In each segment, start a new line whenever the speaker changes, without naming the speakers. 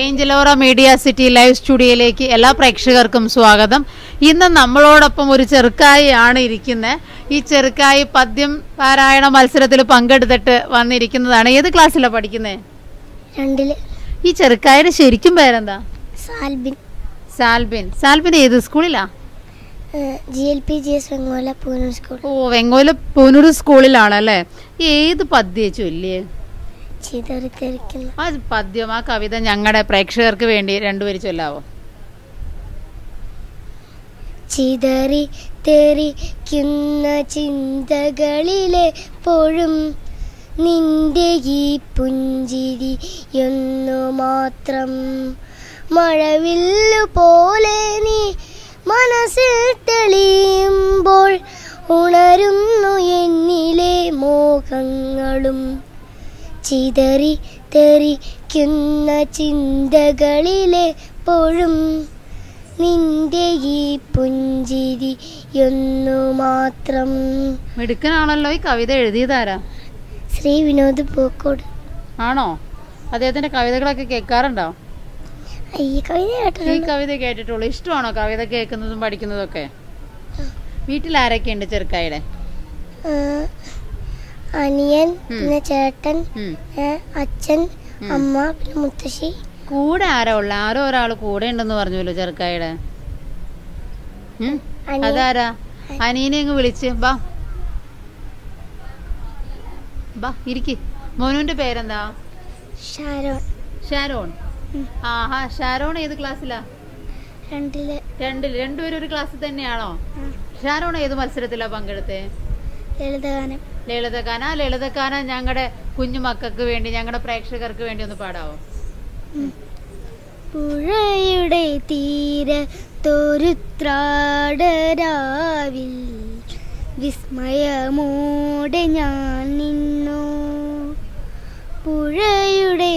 ഏഞ്ചലോറ media city live സ്റ്റുഡിയോയിലേക്ക് എല്ലാ പ്രേക്ഷകർക്കും സ്വാഗതം ഇന്ന് നമ്മളോടൊപ്പം ഒരു ചെറുക്കായി ആണ് ഇരിക്കുന്നത് ഈ ചെറുക്കായി പദ്യം പാരായണ മത്സരത്തിൽ പങ്കെടുത്തിട്ട് വന്നിരിക്കുന്നതാണ് ഏത് ക്ലാസ്സിലാണ് പഠിക്കുന്നത്
രണ്ടില്
ഈ ചെറുക്കായുടെ ശരിക്കും പേരെന്താ
സാൽബിൻ
സാൽബിൻ സാൽബിൻ ഏത് സ്കൂളിലാ
G L P G S Vengola Poonoor school
ഓ വെങ്ങോല പൂനൂർ സ്കൂളിലാണല്ലേ ഏത് പദ്യ ചൊല്ലിയേ
ചിതറിത്തെറിക്കുന്നു
ആ പദ്യം ആ കവിത ഞങ്ങളുടെ പ്രേക്ഷകർക്ക് വേണ്ടി രണ്ടുപേര് ചൊല്ലാവോ
ചിതറി തെറിക്കുന്ന ചിന്തകളിലെപ്പോഴും നിന്റെ ഈ പുഞ്ചിരി എന്നു മാത്രം മഴവില്ലു പോലെ നീ മനസ്സിൽ തെളിയുമ്പോൾ ഉണരുന്നു എന്നിലെ മോഹങ്ങളും ചിതറി തെറിക്കുന്ന ചിന്തകളിലെപ്പോഴും നിന്റെ ഈ പുഞ്ചിരി എന്നു മാത്രം
മിടുക്കനാണല്ലോ ഈ കവിത എഴുതിയതാരാ
ശ്രീ വിനോദ് പൂക്കോട്
ആണോ അദ്ദേഹത്തിന്റെ കവിതകളൊക്കെ കേൾക്കാറുണ്ടോ
ഈ കവിത
ഈ
കേട്ടിട്ടുണ്ട്
കവിത കേട്ടിട്ടുള്ളൂ ഇഷ്ടമാണോ കവിത കേൾക്കുന്നതും പഠിക്കുന്നതും ഒക്കെ വീട്ടിൽ ആരൊക്കെ ഉണ്ട് ചെറുക്കായുടെ
ആ, അനിയൻ പിന്നെ ചേട്ടൻ
ഉം.
ഏ, അച്ഛൻ
ഉം.
അമ്മ പിന്നെ മുത്തശ്ശി
കൂടെ ആരാ ഉള്ള ആരോ ഒരാൾ കൂടെ ഉണ്ടെന്ന് പറഞ്ഞല്ലോ ചെറുക്കായുടെ ഉം?
അനിയൻ.
അതാരാ അനീനെ അങ്ങ് വിളിച്ച് ബാ ബാ ഇരിക്ക് മോനുവിന്റെ പേരെന്താ
ഷാരോൺ
ഷാരോൺ
ഉം.
ആഹാ ഷാരോൺ ഏത് ക്ലാസ്സിലാ
രണ്ടില്
രണ്ടിൽ രണ്ടുപേരും ഒരു ക്ലാസ്സിൽ തന്നെയാണോ
ആ,
ഷാരോൺ ഏത് മത്സരത്തിലാ പങ്കെടുത്തേ
ലളിതഗാനം
ലളിതഗാന ലളിതഗാന ഞങ്ങളുടെ കുഞ്ഞു മക്കൾക്ക് വേണ്ടി ഞങ്ങളുടെ പ്രേക്ഷകർക്ക് വേണ്ടി ഒന്ന് പാടാവോ
പുഴയുടെ തീരത്തൊരുത്രാടരാവിൽ വിസ്മയമോടെ ഞാൻ നിന്നു പുഴയുടെ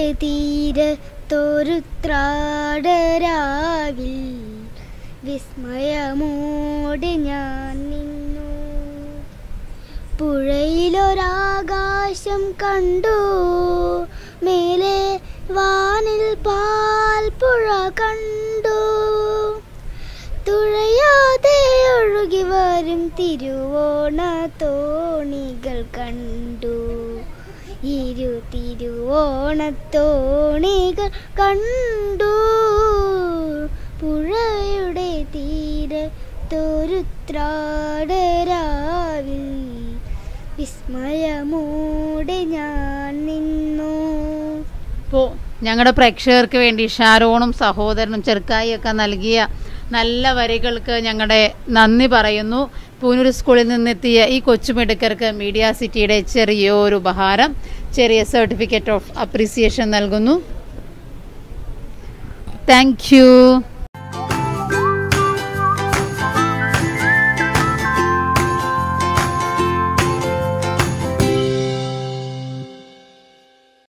തീരത്തൊരുത്രാടരാവിൽ വിസ്മയമോടെ ഞാൻ നിന്നു പുഴയിലൊരാകാശം കണ്ടു മേലെ വാനിൽ പാൽ പുഴ കണ്ടു തുഴയാതെ ഒഴുകി വരും തിരുവോണ തോണികൾ കണ്ടു ഇരു തിരുവോണത്തോണികൾ കണ്ടു പുഴയുടെ തീരത്തൊരുത്രാടരാവിൽ വിസ്മയമോടെ ഞാൻ നിന്നു
ഇപ്പോൾ ഞങ്ങളുടെ പ്രേക്ഷകർക്ക് വേണ്ടി ഷാരോണും സഹോദരനും ചെറുക്കായി ഒക്കെ നൽകിയ നല്ല വരികൾക്ക് ഞങ്ങളുടെ നന്ദി പറയുന്നു പൂനൂർ സ്കൂളിൽ നിന്നെത്തിയ ഈ കൊച്ചുമിടുക്കർക്ക് മീഡിയ സിറ്റിയുടെ ചെറിയൊരു ഉപഹാരം ചെറിയ സർട്ടിഫിക്കറ്റ് ഓഫ് അപ്രീസിയേഷൻ നൽകുന്നു താങ്ക് യു